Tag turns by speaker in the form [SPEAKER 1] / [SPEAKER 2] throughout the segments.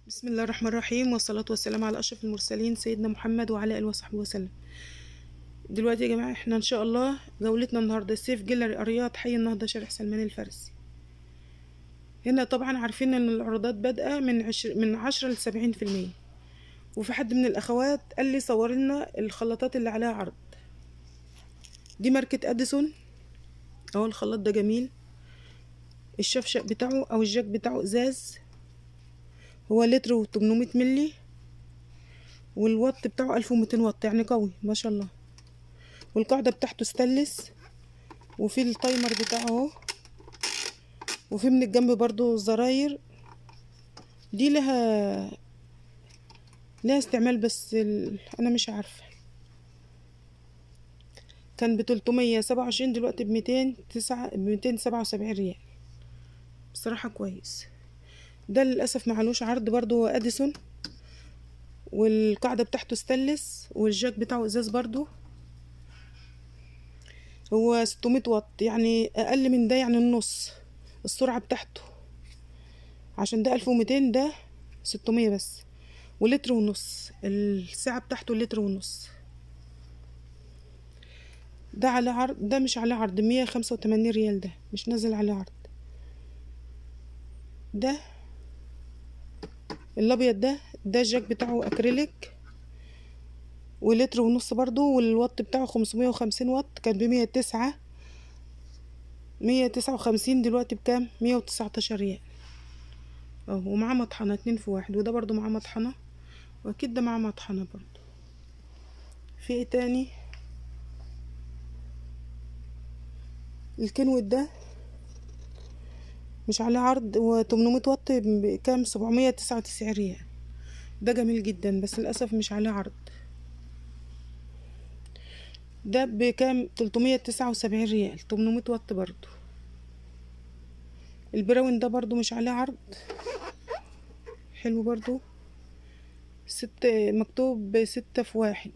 [SPEAKER 1] بسم الله الرحمن الرحيم والصلاة والسلام على أشرف المرسلين سيدنا محمد وعلى آله وصحبه وسلم دلوقتي يا جماعة احنا إن شاء الله جولتنا النهاردة سيف جيلري أرياض حي النهضة شارع سلمان الفارسي هنا طبعا عارفين إن العروضات بادئة من عشر من عشرة لسبعين في المية وفي حد من الأخوات قال لي صور لنا الخلاطات اللي عليها عرض دي ماركة أديسون أهو الخلاط ده جميل الشفشق بتاعه أو الجاك بتاعه إزاز هو لتر وتمنمية ملي والوات بتاعه ألف ومتين واط يعني قوي ما شاء الله والقاعدة بتاعته ستانلس وفي التايمر بتاعه اهو وفي من الجنب برضو زراير دي لها لها استعمال بس ال... انا مش عارفة كان بتلتمية سبعة وعشرين دلوقتي بميتين تسعة بميتين سبعة وسبعين ريال بصراحة كويس ده للأسف معلوش عرض برضو هو أديسون والقاعدة بتاعته ستانلس والجاك بتاعه إزاز برضو هو ستمية واط يعني أقل من ده يعني النص السرعة بتاعته عشان ده ألف وميتين ده ستمية بس ولتر ونص الساعة بتاعته لتر ونص ده على عرض ده مش على عرض مية خمسة وتمانين ريال ده مش نازل على عرض ده الابيض ده ده الجاك بتاعه اكريليك ولتر ونص برضو والوات بتاعه خمسمية وخمسين واط كان بمية تسعة مية تسعة وخمسين دلوقتي بكام مية وتسعتاشر ريال اهو ومعاه مطحنة اتنين في واحد وده برضو معاه مطحنة واكيد ده معاه مطحنة برضو في ايه تاني الكنوت ده مش عليه عرض و 800 واط بكام 799 ريال ده جميل جدا بس للاسف مش عليه عرض ده بكام 379 ريال 800 واط برضو البراون ده برضو مش عليه عرض حلو برضو ست مكتوب ستة في واحد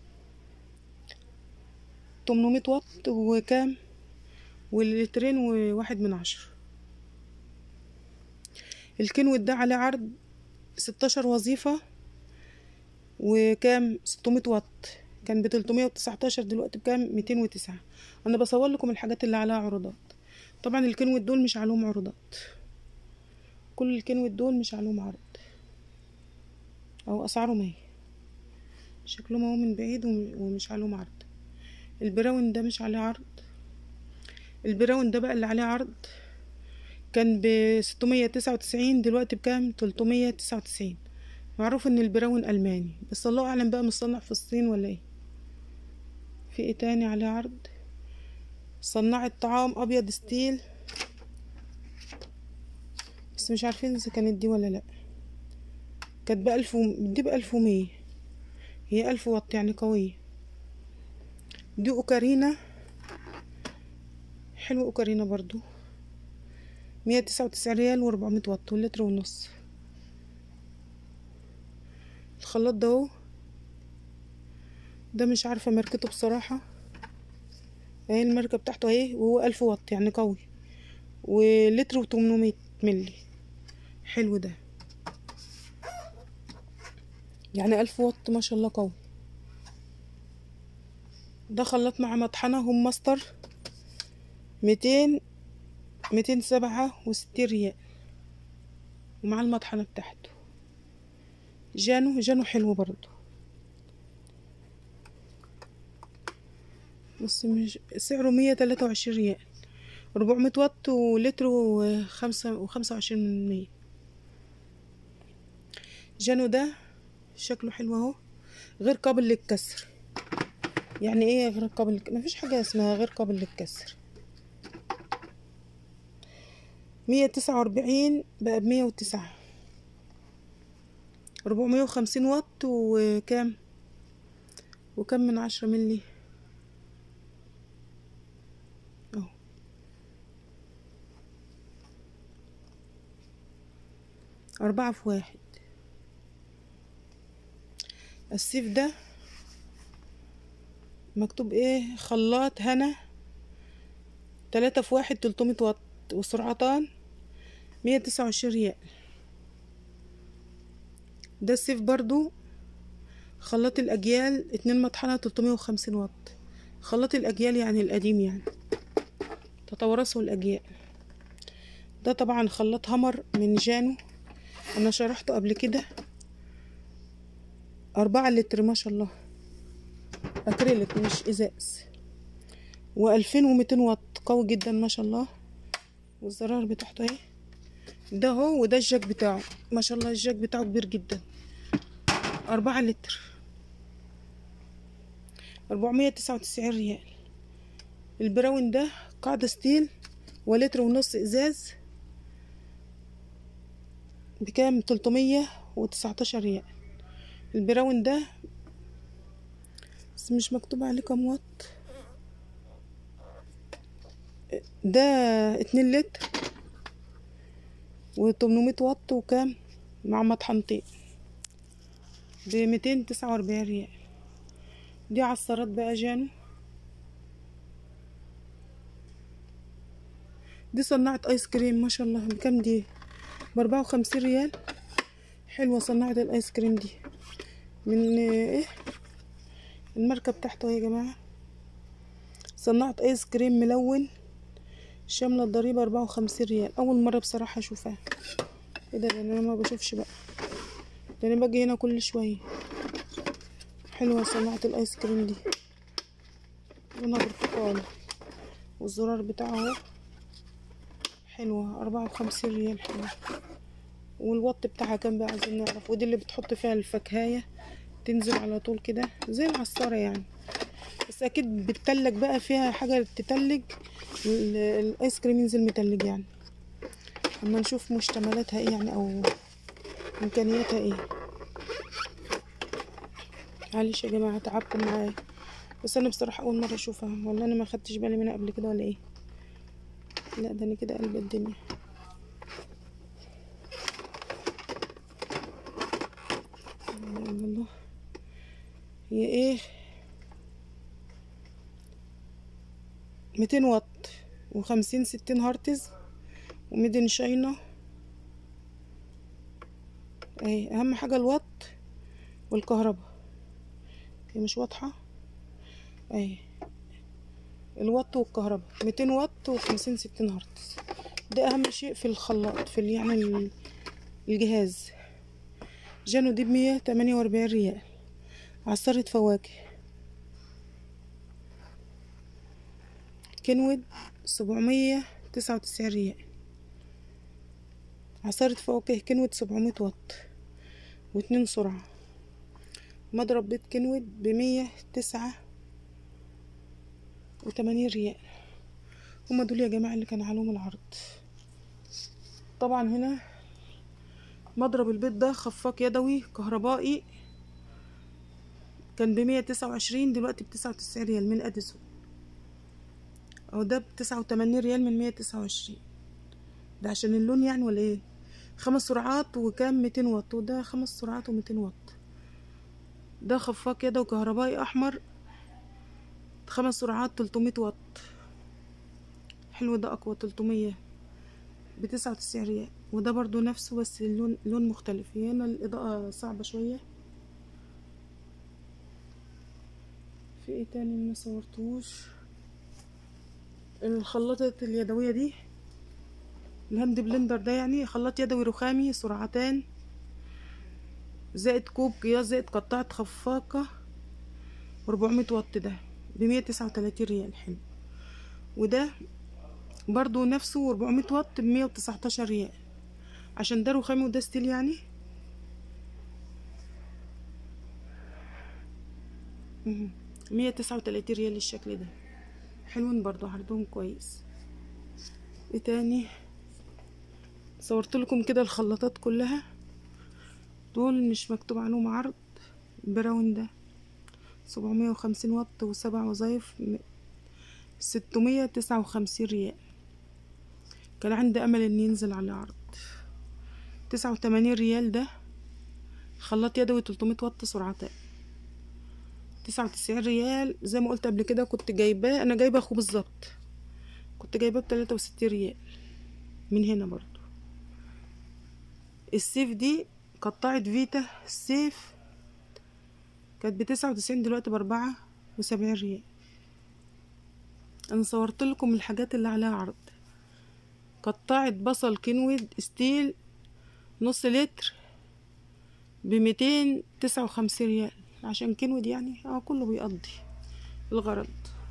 [SPEAKER 1] 800 واط وكام واللترين وواحد من عشرة الكنوت ده عليه عرض ستاشر وظيفة وكام ستمية واط كان بتلتمية وتسعتاشر دلوقتي بكام ميتين وتسعة أنا بصور لكم الحاجات اللي عليها عروضات طبعا الكنوت دول مش عليهم عروضات كل الكنوت دول مش عليهم عرض أو أسعارهم اهي شكلهم اهو من بعيد ومش عليهم عرض البراون ده مش عليه عرض البراون ده بقى اللي عليه عرض كان بستمية تسعة وتسعين دلوقتي بكام تلتمية تسعة وتسعين معروف ان البراون الماني بس الله اعلم بقى مصنع في الصين ولا ايه في ايه تاني عليه عرض صناعة طعام ابيض ستيل بس مش عارفين اذا كانت دي ولا لا كانت بألف و... دي بألف ومية هي ألف واط يعني قوية دي اوكارينا حلو اوكارينا برضو مية تسعة وتسعين ريال وربعمية واط ولتر ونص الخلاط ده اهو ده مش عارفة ماركته بصراحة اهي الماركة بتاعته اهي وهو ألف واط يعني قوي ولتر وتمنمية ملي حلو ده يعني ألف واط ما شاء الله قوي ده خلاط مع مطحنة هم ماستر ميتين ميتين سبعة وستين ريال ومع المطحنة بتاعته جانو جانو حلو برضو بس مش سعره مية تلاتة وعشرين ريال ربعمية واط ولتر وخمسة وخمسة وعشرين من مية جانو ده شكله حلو اهو غير قابل للكسر يعني ايه غير قابل لك... مفيش حاجة اسمها غير قابل للكسر مية تسعة وأربعين بقى بمية وتسعة ربعمية وخمسين واط وكام وكم من عشرة ملي اهو أربعة في واحد السيف ده مكتوب ايه خلاط هنا تلاتة في واحد تلتمية واط وسرعتان مية تسعة وعشرين ريال ده السيف برضو خلاط الاجيال اتنين مطحنة 350 واط خلاط الاجيال يعني القديم يعني تتوارثه الاجيال ده طبعا خلاط همر من جانو انا شرحته قبل كده أربعة لتر ما شاء الله أكريليك مش إزاز وألفين وميتين واط قوي جدا ما شاء الله والزرار بتاعته اهي ده هو وده الجاك بتاعه ما شاء الله الجاك بتاعه كبير جدا أربعة لتر أربعمية تسعة وتسعين ريال البراون ده قاعدة ستيل ولتر ونص إزاز بكام تلتمية وتسعتاشر ريال البراون ده بس مش مكتوب عليه كام واط ده اتنين لتر وتمنمية واط وكام مع مطحنتين بميتين تسعة وأربعين ريال دي عصارات بقى جانو دي صناعة ايس كريم ما شاء الله بكام دي بأربعة وخمسين ريال حلوة صناعة الايس كريم دي من ايه الماركة بتاعته يا جماعة صناعة ايس كريم ملون شاملة الضريبة أربعة وخمسين ريال أول مرة بصراحة أشوفها ايه ده ده أنا ما بشوفش بقى ده أنا باجي هنا كل شوية حلوة صناعة الآيس كريم دي لونها برتقالي والزرار بتاعه اهو حلوة أربعة وخمسين ريال حلوة والوط بتاعها كام بقى عايزين نعرف ودي اللي بتحط فيها الفكهاية تنزل على طول كده زي العصارة يعني بس أكيد بتتلج بقى فيها حاجة تتلج ال- الآيس كريم ينزل متلج يعني أما نشوف مشتملاتها ايه يعني أو إمكانياتها ايه معلش يا جماعة تعبكم معايا بس أنا بصراحة أول مرة أشوفها ولا أنا ما خدتش بالي منها قبل كده ولا ايه لا ده أنا كده قلب الدنيا لا إله إلا الله هي ايه ميتين واط وخمسين ستين هرتز وميدن شاينا اهي اهم حاجة الوات والكهرباء هي مش واضحة اهي الوات والكهرباء ميتين وات وخمسين ستين هرتز ده اهم شيء في الخلاط في ال- يعني ال- الجهاز جانو دي بمية تمانية وأربعين ريال عصارة فواكه كنود سبعمية تسعة وتسعين ريال عصارة فواكه كنود سبعمية واط واتنين سرعة مضرب بيت كنود بمية تسعة وتمانين ريال هما دول يا جماعة اللي كان عليهم العرض طبعا هنا مضرب البيت ده خفاق يدوي كهربائي كان بمية تسعة وعشرين دلوقتي بتسعة وتسعين ريال من اديسون او ده بتسعة وتمانين ريال من مية تسعة وعشرين ده عشان اللون يعني ولا ايه خمس سرعات وكام ميتين واط وده خمس سرعات وميتين واط ده خفاق يدوي كهربائي احمر خمس سرعات تلتمية واط حلو ده اقوى تلتمية بتسعة وتسعين ريال وده برضو نفسه بس اللون لون مختلف هنا الإضاءة صعبة شوية في ايه تاني ما صورتوش الخلاطة اليدوية دي الهاند بلندر ده يعني خلاط يدوي رخامي سرعتان زائد كوب قياس زائد قطعة خفاقة وربعمية واط ده بمية تسعة وتلاتين ريال حلو وده برضو نفسه وربعمية واط بمية وتسعتاشر ريال عشان ده رخامي وده ستيل يعني مية تسعة وتلاتين ريال الشكل ده حلوين برضو عرضهم كويس ايه تاني صورت لكم كده الخلاطات كلها دول مش مكتوب عليهم عرض براون ده سبعمية وخمسين واط وسبع وظايف ستمية تسعة وخمسين ريال كان عندي امل ان ينزل على عرض تسعة وتمانين ريال ده خلاط يدوي تلتمية واط سرعتين تسعة وتسعين ريال زي ما قلت قبل كده كنت جايباه انا جايبه اخوه بالظبط كنت جايباه بتلاتة وستين ريال من هنا برضو السيف دي قطعة فيتا السيف كانت بتسعة وتسعين دلوقتي بأربعة وسبعين ريال انا صورت لكم الحاجات اللي عليها عرض قطعة بصل كنود ستيل نص لتر بميتين تسعة وخمسين ريال عشان كنود يعني اه كله بيقضي الغرض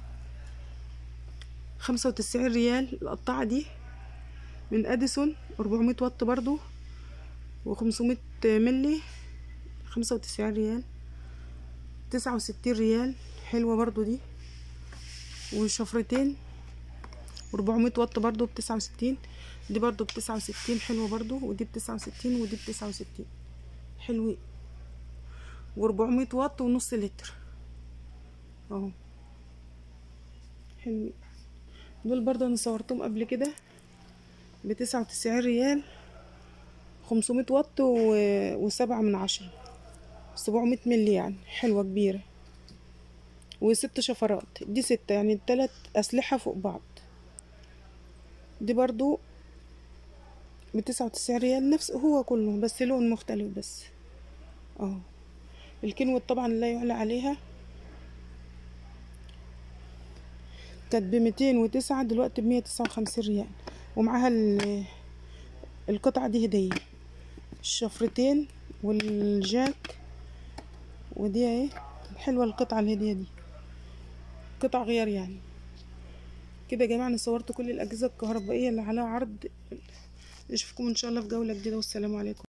[SPEAKER 1] خمسة وتسعين ريال القطعة دي من اديسون أربعمية واط برضو وخمسمية ملي خمسة وتسعين ريال تسعة وستين ريال حلوة برضو دي وشفرتين وربعمية واط برضو بتسعة وستين دي برضو بتسعة وستين حلوة برضو ودي بتسعة وستين ودي بتسعة وستين حلوين وربعمية واط ونص لتر اهو حلوين دول برضو انا صورتهم قبل كده بتسعة وتسعين ريال خمسمية واط و... وسبعة من عشرة سبعمية ملي يعني حلوة كبيرة وست شفرات دي ستة يعني التلات أسلحة فوق بعض دي برضو بتسعة وتسعين ريال نفس هو كله بس لون مختلف بس اهو الكنوة طبعا لا يعلى عليها كانت بميتين وتسعة دلوقتي بمية تسعة وخمسين ريال ومعاها القطعة دي هدية الشفرتين والجاك ودي اهي حلوة القطعة الهدية دي قطع غيار يعني كده يا جماعة انا صورت كل الأجهزة الكهربائية اللي عليها عرض اشوفكم ان شاء الله في جولة جديدة والسلام عليكم